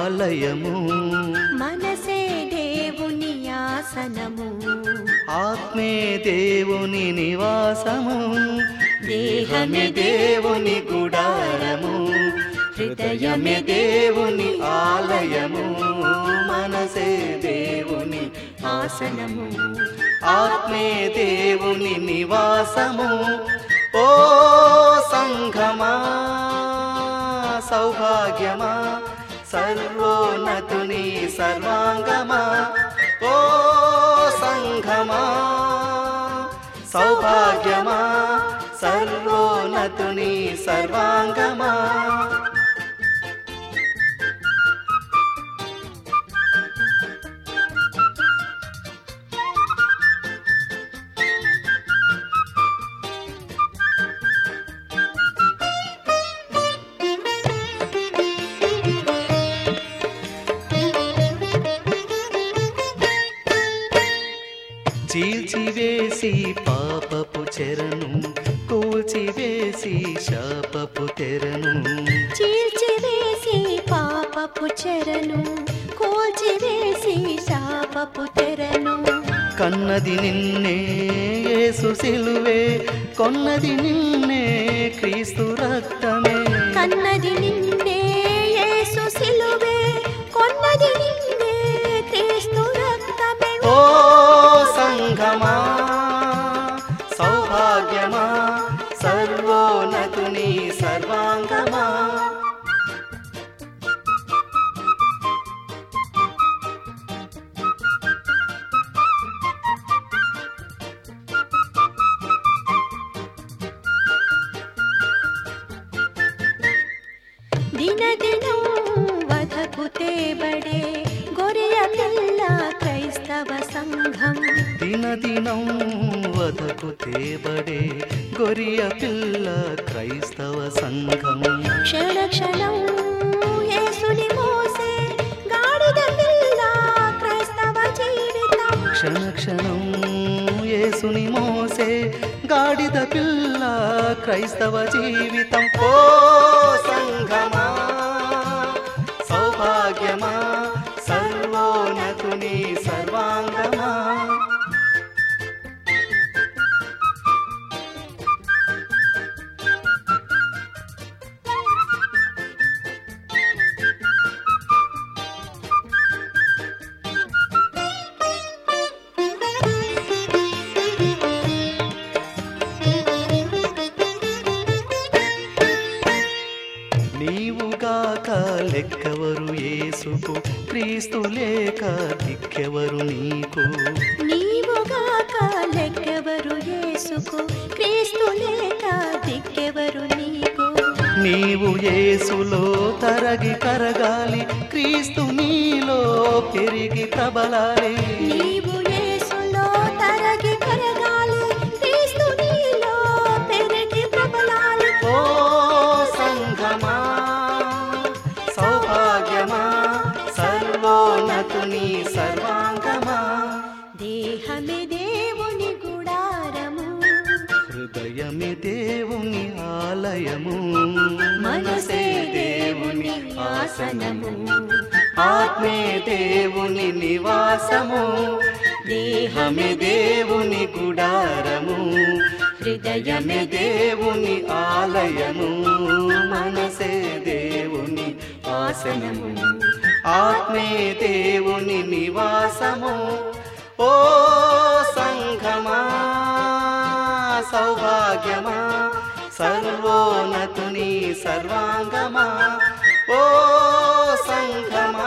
ఆలయము మనసే దేవుని ఆసనము ఆత్మే దేవుని నివాసము దేహమే దేవుని గుడారము హృదయమే దేవుని ఆలయము మనసే దేవుని ఆసనము ఆత్మే దేవుని నివాసము ఓ సంఘమా సౌభాగ్యమా సర్వోన్నతుని సర్వాంగమా ఓ సంఘమా సౌభాగ్యమా సర్వోన్నతుని సర్వాంగమా చీల్చివేసి పాపపు చెరను కూల్చివేసి శాపపు తెరను చీల్చివేసి పాపపు చెరను కూల్చివేసి శాపపు తెరను కన్నది నిన్నే యేసు సిలువే కొన్నది నిన్నే క్రీస్తు రక్తమే కన్నది నిన్నే యేసు సిలువే కొన్నది నిన్నే క్రీస్తు రక్తమే ఓ సంఘమా సౌభాగ్యమా సర్వోన్నతుని సర్వాంగమా దిన దినం వధకు తేబడే గొరియ పిల్ల క్రైస్తవ సంఘం దినదినం వదకు తేబడే గొరియ పిల్ల క్రైస్తవ సంఘం క్షణ క్షణం యేసుని మోసే గాడిద పిల్ల క్రైస్తవ జీవితం క్షణ క్షణం యేసుని మోసే గాడిద పిల్ల క్రైస్తవ జీవితం ఓ సంఘమా సౌభాగ్యమా సర్వోన్నతుని సర్వాంగమా నీవుగాక లెక్కవరు యేసుకు క్రీస్తు లేక దిక్కెవరు నీకు నీవుగాక లెక్కెవరు యేసుకు క్రీస్తు లేక దిక్కెవరు నీకు నీవు యేసులో తరగి కరగాలి క్రీస్తు నీలో పెరిగి ప్రబలాలి నీవు యేసులో తరగి కరగాలి క్రీస్తు నీలో పెరిగి ప్రబలాలి ఓ సంఘమా సౌభాగ్యమా సర్వోన్నతుని సర్వాంగమా దేహమే దేవుని గుడారము హృదయమే దేవుని ఆలయము మనసే దేవుని ఆసనము ఆత్మే దేవుని నివాసము దేహమే దేవుని గుడారము హృదయమే దేవుని ఆలయము మనసే దేవుని ఆసనము ఆత్మే దేవుని నివాసము ఓ సంఘమా సౌభాగ్యమా సర్వోన్నతుని సర్వాంగమా ఓ సంఘమా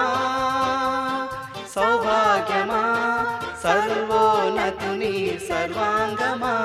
సౌభాగ్యమా సర్వోన్నతుని సర్వాంగమా